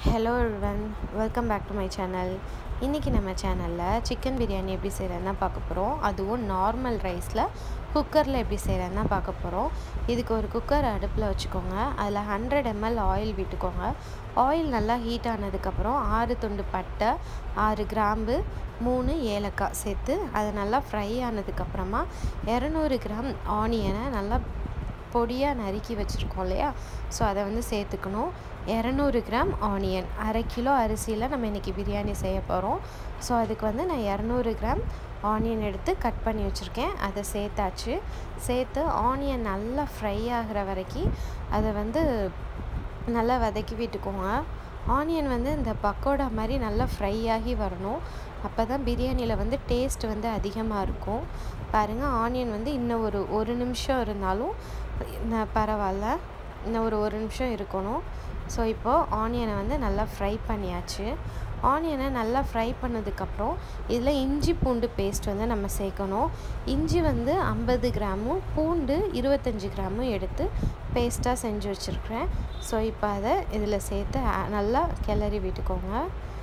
hello everyone welcome back to my channel இன்றைக்கி நம்ம சேனலில் சிக்கன் பிரியாணி எப்படி செய்கிறதுன்னு தான் பார்க்க போகிறோம் அதுவும் நார்மல் ரைஸில் குக்கரில் எப்படி செய்கிறதுன்னு தான் பார்க்க போகிறோம் இதுக்கு ஒரு குக்கர் அடுப்பில் வச்சுக்கோங்க அதில் ஹண்ட்ரட் எம்எல் ஆயில் விட்டுக்கோங்க ஆயில் நல்லா ஹீட் ஆனதுக்கப்புறம் ஆறு துண்டு பட்டை ஆறு கிராம்பு மூணு ஏலக்காய் சேர்த்து அது நல்லா ஃப்ரை ஆனதுக்கப்புறமா இரநூறு கிராம் ஆனியனை நல்லா பொடியாக நறுக்கி வச்சுருக்கோம் இல்லையா ஸோ அதை வந்து சேர்த்துக்கணும் இரநூறு கிராம் ஆனியன் அரை கிலோ அரிசியில் நம்ம இன்றைக்கி பிரியாணி செய்ய போகிறோம் ஸோ அதுக்கு வந்து நான் இரநூறு கிராம் ஆனியன் எடுத்து கட் பண்ணி வச்சுருக்கேன் அதை சேர்த்தாச்சு சேர்த்து ஆனியன் நல்லா ஃப்ரை ஆகிற வரைக்கும் அதை வந்து நல்லா வதக்கி விட்டுக்கோங்க ஆனியன் வந்து இந்த பக்கோடா மாதிரி நல்லா ஃப்ரை ஆகி வரணும் அப்போ தான் பிரியாணியில் வந்து டேஸ்ட் வந்து அதிகமாக இருக்கும் பாருங்கள் ஆனியன் வந்து இன்னும் ஒரு ஒரு நிமிஷம் இருந்தாலும் பரவாயில்ல இன்னும் ஒரு ஒரு நிமிஷம் இருக்கணும் ஸோ இப்போது ஆனியனை வந்து நல்லா ஃப்ரை பண்ணியாச்சு ஆனியனை நல்லா ஃப்ரை பண்ணதுக்கப்புறம் இதில் இஞ்சி பூண்டு பேஸ்ட் வந்து நம்ம சேர்க்கணும் இஞ்சி வந்து ஐம்பது கிராமும் பூண்டு இருபத்தஞ்சி கிராமும் எடுத்து பேஸ்ட்டாக செஞ்சு வச்சுருக்கிறேன் ஸோ இப்போ அதை இதில் சேர்த்து நல்லா கிளறி விட்டுக்கோங்க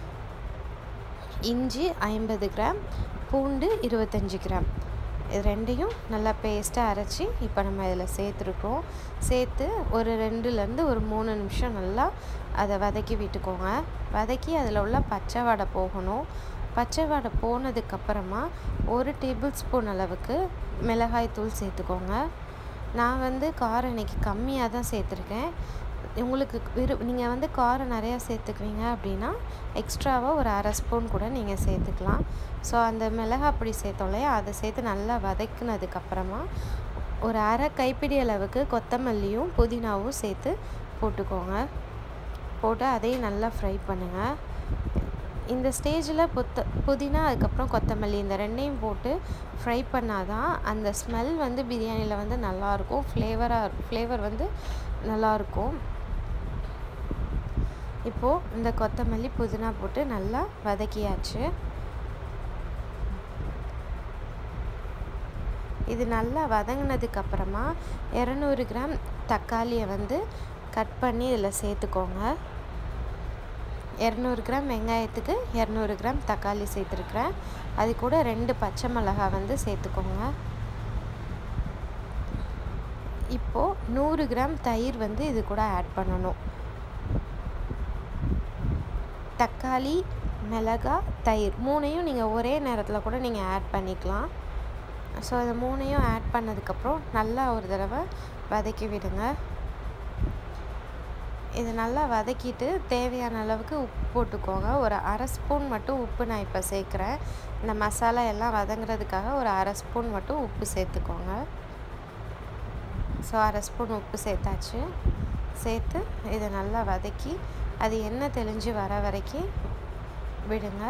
இஞ்சி ஐம்பது கிராம் பூண்டு இருபத்தஞ்சி கிராம் இது ரெண்டையும் நல்லா பேஸ்ட்டாக அரைச்சி இப்போ நம்ம இதில் சேர்த்துருக்கோம் சேர்த்து ஒரு ரெண்டுலேருந்து ஒரு மூணு நிமிஷம் நல்லா அதை வதக்கி விட்டுக்கோங்க வதக்கி அதில் உள்ள பச்சை வடை போகணும் பச்சை வடை போனதுக்கப்புறமா ஒரு டேபிள் ஸ்பூன் அளவுக்கு மிளகாய் தூள் சேர்த்துக்கோங்க நான் வந்து காரம் இன்றைக்கி கம்மியாக தான் சேர்த்துருக்கேன் உங்களுக்கு விரு நீங்கள் வந்து காரம் நிறையா சேர்த்துக்குவீங்க அப்படின்னா எக்ஸ்ட்ராவாக ஒரு அரை ஸ்பூன் கூட நீங்கள் சேர்த்துக்கலாம் ஸோ அந்த மிளகா பொடி சேர்த்தோம் இல்லையா அதை சேர்த்து நல்லா வதக்குனதுக்கப்புறமா ஒரு அரை கைப்பிடி அளவுக்கு கொத்தமல்லியும் புதினாவும் சேர்த்து போட்டுக்கோங்க போட்டு அதையும் நல்லா ஃப்ரை பண்ணுங்கள் இந்த ஸ்டேஜில் புத்த புதினா அதுக்கப்புறம் கொத்தமல்லி இந்த ரெண்டையும் போட்டு ஃப்ரை பண்ணால் தான் அந்த ஸ்மெல் வந்து பிரியாணியில் வந்து நல்லாயிருக்கும் ஃப்ளேவராக ஃப்ளேவர் வந்து நல்லாயிருக்கும் இப்போது இந்த கொத்தமல்லி புதினா போட்டு நல்லா வதக்கியாச்சு இது நல்லா வதங்கினதுக்கப்புறமா இரநூறு கிராம் தக்காளியை வந்து கட் பண்ணி இதில் சேர்த்துக்கோங்க இரநூறு கிராம் வெங்காயத்துக்கு இரநூறு கிராம் தக்காளி சேர்த்துருக்குறேன் அது கூட ரெண்டு பச்சை மிளகாய் வந்து சேர்த்துக்கோங்க இப்போது நூறு கிராம் தயிர் வந்து இது கூட ஆட் பண்ணணும் தக்காளி மிளகாய் தயிர் மூணையும் நீங்கள் ஒரே நேரத்தில் கூட நீங்கள் ஆட் பண்ணிக்கலாம் ஸோ இது மூணையும் ஆட் பண்ணதுக்கப்புறம் நல்லா ஒரு தடவை வதக்கி விடுங்க இது நல்லா வதக்கிட்டு தேவையான அளவுக்கு உப்பு போட்டுக்கோங்க ஒரு அரை ஸ்பூன் மட்டும் உப்பு நான் இப்போ சேர்க்குறேன் இந்த மசாலா எல்லாம் வதங்குறதுக்காக ஒரு அரை ஸ்பூன் மட்டும் உப்பு சேர்த்துக்கோங்க ஸோ அரை ஸ்பூன் உப்பு சேர்த்தாச்சு சேர்த்து இதை நல்லா வதக்கி அது எண்ணெய் தெளிஞ்சு வர வரைக்கும் விடுங்க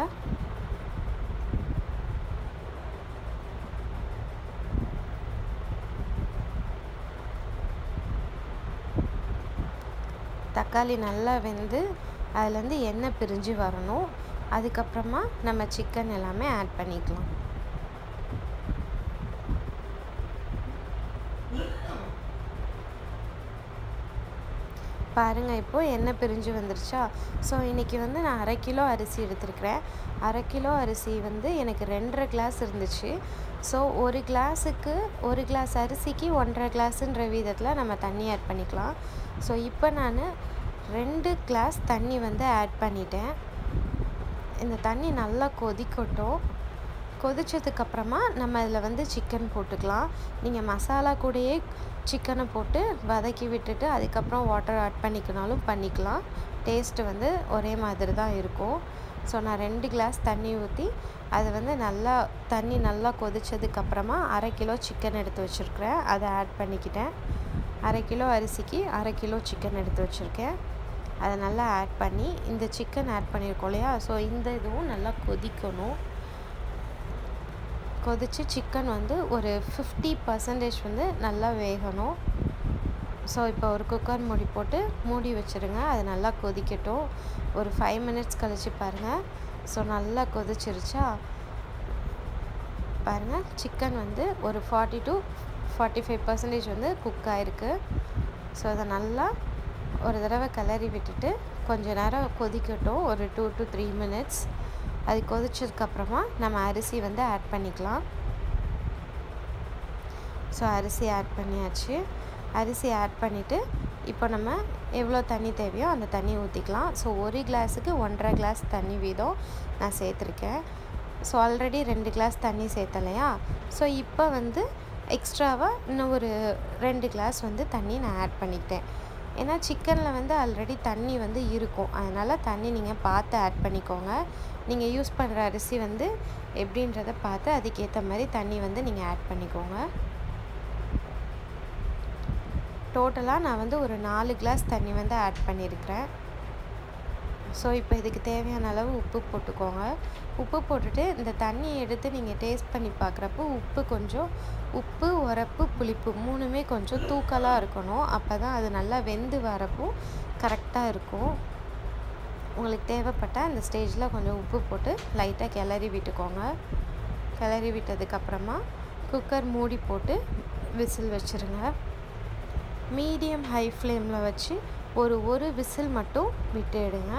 தக்காளி நல்லா வெந்து அதுலேருந்து எண்ணெய் பிரிஞ்சு வரணும் அதுக்கப்புறமா நம்ம சிக்கன் எல்லாமே ஆட் பண்ணிக்கலாம் பாருங்கள் இப்போது எண்ணெய் பிரிஞ்சு வந்துருச்சா ஸோ இன்றைக்கி வந்து நான் அரை கிலோ அரிசி எடுத்துருக்கிறேன் அரை கிலோ அரிசி வந்து எனக்கு ரெண்டரை கிளாஸ் இருந்துச்சு ஸோ ஒரு கிளாஸுக்கு ஒரு கிளாஸ் அரிசிக்கு ஒன்றரை கிளாஸுன்ற விதத்தில் நம்ம தண்ணி ஆட் பண்ணிக்கலாம் ஸோ இப்போ நான் ரெண்டு கிளாஸ் தண்ணி வந்து ஆட் பண்ணிட்டேன் இந்த தண்ணி நல்லா கொதிக்கட்டும் கொதிச்சதுக்கப்புறமா நம்ம இதில் வந்து சிக்கன் போட்டுக்கலாம் நீங்கள் மசாலா கூடயே சிக்கனை போட்டு வதக்கி விட்டுட்டு அதுக்கப்புறம் வாட்டர் ஆட் பண்ணிக்கினாலும் பண்ணிக்கலாம் டேஸ்ட்டு வந்து ஒரே மாதிரி தான் இருக்கும் ஸோ நான் ரெண்டு கிளாஸ் தண்ணி ஊற்றி அதை வந்து நல்லா தண்ணி நல்லா கொதிச்சதுக்கப்புறமா அரை கிலோ சிக்கன் எடுத்து வச்சுருக்கிறேன் அதை ஆட் பண்ணிக்கிட்டேன் அரை கிலோ அரிசிக்கு அரை கிலோ சிக்கன் எடுத்து வச்சுருக்கேன் அதை நல்லா ஆட் பண்ணி இந்த சிக்கன் ஆட் பண்ணியிருக்கோம் இல்லையா ஸோ இந்த இதுவும் நல்லா கொதிக்கணும் கொதித்து சிக்கன் வந்து ஒரு ஃபிஃப்டி பர்சன்டேஜ் வந்து நல்லா வேகணும் ஸோ இப்போ ஒரு குக்கர் மூடி போட்டு மூடி வச்சுருங்க அது நல்லா கொதிக்கட்டும் ஒரு ஃபைவ் மினிட்ஸ் கழித்து பாருங்கள் ஸோ நல்லா கொதிச்சிருச்சா பாருங்கள் சிக்கன் வந்து ஒரு forty to forty five percentage வந்து குக் ஆகிருக்கு ஸோ அதை நல்லா ஒரு தடவை கிளறி விட்டுட்டு கொஞ்ச நேரம் கொதிக்கட்டும் ஒரு டூ டு த்ரீ மினிட்ஸ் அது கொதிச்சதுக்கப்புறமா நம்ம அரிசி வந்து ஆட் பண்ணிக்கலாம் ஸோ அரிசி ஆட் பண்ணியாச்சு அரிசி ஆட் பண்ணிவிட்டு இப்போ நம்ம எவ்வளோ தண்ணி தேவையோ அந்த தண்ணி ஊற்றிக்கலாம் ஸோ ஒரு கிளாஸுக்கு ஒன்றரை கிளாஸ் தண்ணி வீதம் நான் சேர்த்துருக்கேன் ஸோ ஆல்ரெடி ரெண்டு கிளாஸ் தண்ணி சேர்த்தலையா ஸோ இப்போ வந்து எக்ஸ்ட்ராவாக இன்னும் ஒரு ரெண்டு கிளாஸ் வந்து தண்ணி நான் ஆட் பண்ணிக்கிட்டேன் ஏன்னா சிக்கனில் வந்து ஆல்ரெடி தண்ணி வந்து இருக்கும் அதனால் தண்ணி நீங்கள் பார்த்து ஆட் பண்ணிக்கோங்க நீங்கள் யூஸ் பண்ணுற அரிசி வந்து எப்படின்றத பார்த்து அதுக்கேற்ற மாதிரி தண்ணி வந்து நீங்கள் ஆட் பண்ணிக்கோங்க டோட்டலாக நான் வந்து ஒரு நாலு கிளாஸ் தண்ணி வந்து ஆட் பண்ணியிருக்கிறேன் ஸோ இப்போ இதுக்கு தேவையான அளவு உப்பு போட்டுக்கோங்க உப்பு போட்டுட்டு இந்த தண்ணியை எடுத்து நீங்கள் டேஸ்ட் பண்ணி பார்க்குறப்போ உப்பு கொஞ்சம் உப்பு உரப்பு புளிப்பு மூணுமே கொஞ்சம் தூக்கலாக இருக்கணும் அப்போ தான் அது நல்லா வெந்து வரப்போ கரெக்டாக இருக்கும் உங்களுக்கு தேவைப்பட்ட அந்த ஸ்டேஜில் கொஞ்சம் உப்பு போட்டு லைட்டாக கிளறி விட்டுக்கோங்க கிளறி விட்டதுக்கப்புறமா குக்கர் மூடி போட்டு விசில் வச்சுருங்க மீடியம் ஹை ஃப்ளேமில் வச்சு ஒரு ஒரு விசில் மட்டும் விட்டு எடுங்க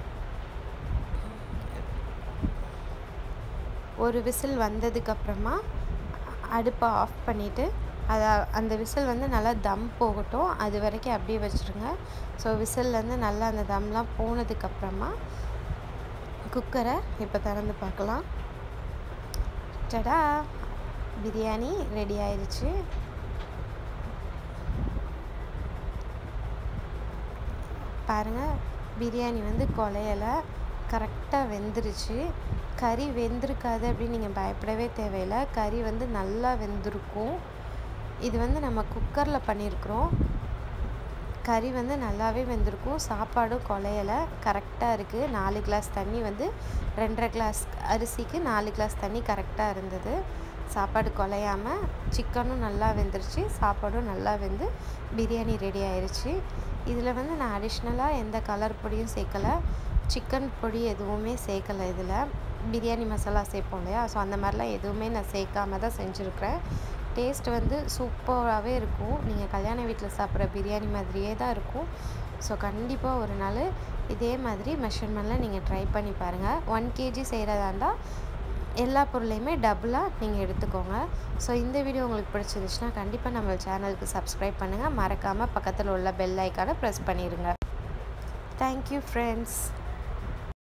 ஒரு விசில் வந்ததுக்கப்புறமா அடுப்பை ஆஃப் பண்ணிவிட்டு அதை அந்த விசில் வந்து நல்லா தம் போகட்டும் அது வரைக்கும் அப்படியே வச்சுருங்க ஸோ விசில்லேருந்து நல்லா அந்த தம்லாம் போனதுக்கப்புறமா குக்கரை இப்போ திறந்து பார்க்கலாம் டடா பிரியாணி ரெடி ஆயிடுச்சு பாருங்கள் பிரியாணி வந்து குலையலை கரெக்டாக வெந்துருச்சு கறி வெந்திருக்காது அப்படின்னு நீங்கள் பயப்படவே தேவையில்லை கறி வந்து நல்லா வெந்திருக்கும் இது வந்து நம்ம குக்கரில் பண்ணியிருக்கிறோம் கறி வந்து நல்லாவே வெந்திருக்கும் சாப்பாடும் குலையலை கரெக்டாக இருக்குது நாலு கிளாஸ் தண்ணி வந்து ரெண்டரை கிளாஸ் அரிசிக்கு நாலு கிளாஸ் தண்ணி கரெக்டாக இருந்தது சாப்பாடு குலையாமல் சிக்கனும் நல்லா வெந்துருச்சு சாப்பாடும் நல்லா வெந்து பிரியாணி ரெடி ஆயிடுச்சு இதில் வந்து நான் அடிஷ்னலாக எந்த கலர் பொடியும் சேர்க்கலை சிக்கன் பொடி எதுவுமே சேர்க்கலை இதில் பிரியாணி மசாலா சேர்ப்போம் இல்லையா ஸோ அந்த மாதிரிலாம் எதுவுமே நான் சேர்க்காம தான் செஞ்சுருக்கிறேன் டேஸ்ட் வந்து சூப்பராகவே இருக்கும் நீங்கள் கல்யாண வீட்டில் சாப்பிட்ற பிரியாணி மாதிரியே தான் இருக்கும் ஸோ கண்டிப்பாக ஒரு நாள் இதே மாதிரி மெஷர்மெண்ட்டில் நீங்கள் ட்ரை பண்ணி பாருங்கள் ஒன் கேஜி செய்கிறதா இருந்தால் எல்லா பொருளையுமே டபுளாக நீங்கள் எடுத்துக்கோங்க ஸோ இந்த வீடியோ உங்களுக்கு பிடிச்சிருந்துச்சுன்னா கண்டிப்பாக நம்ம சேனலுக்கு சப்ஸ்கிரைப் பண்ணுங்கள் மறக்காமல் பக்கத்தில் உள்ள பெல் ஐக்கானை ப்ரெஸ் பண்ணிடுங்க தேங்க்யூ ஃப்ரெண்ட்ஸ்